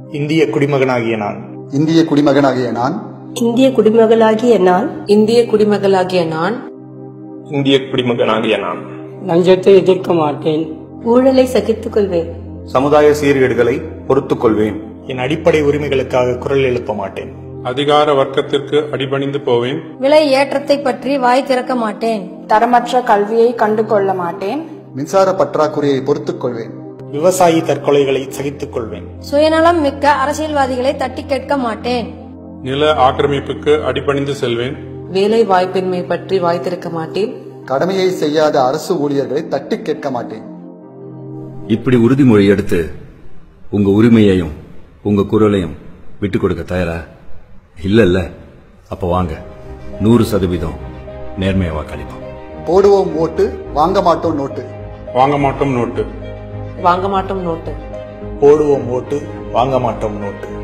இந்திய குடிமகனாகிய நான் இந்திய குடிமகனாகிய நான் இந்திய குடிமகளாகிய நான் இந்திய குடிமகளாகிய நான் இந்திய குடிமகனாகிய நான் லஞ்சத்தை எதிர்க்க மாட்டேன் ஊழலை சகித்துக் கொள்வேன் சமுதாய சீர்கேடுகளை பொறுத்துக் கொள்வேன் என் அடிப்படை உரிமைகளுக்காக குரல் எழுப்ப மாட்டேன் அதிகார வர்க்கத்திற்கு அடிபணிந்து போவேன் விலை ஏற்றத்தை பற்றி வாய் திறக்க மாட்டேன் தரமற்ற கல்வியை கண்டு கொள்ள மாட்டேன் மின்சார பற்றாக்குறையை பொறுத்துக் கொள்வேன் விவசாயி தற்கொலைகளை சகித்துக் கொள்வேன் சுயநலம் மிக்க அரசியல்வாதிகளை தட்டி கேட்க மாட்டேன் நில ஆக்கிரமிப்புக்கு அடிபணிந்து செல்வேன் வேலை வாய்ப்பின்மை பற்றி வாய் திறக்க மாட்டேன் கடமையை செய்யாத அரசு ஊழியர்களை தட்டி கேட்க மாட்டேன் இப்படி உறுதிமொழி எடுத்து உங்க உரிமையையும் உங்க குரலையும் விட்டு கொடுக்க தயாரா இல்ல இல்ல அப்ப வாங்க நூறு சதவீதம் நேர்மையா வாக்களிப்போம் போடுவோம் ஓட்டு வாங்க மாட்டோம் நோட்டு வாங்க மாட்டோம் நோட்டு வாங்க மாட்டோம் நோட்டு போடுவோம் ஓட்டு வாங்க மாட்டோம் நோட்டு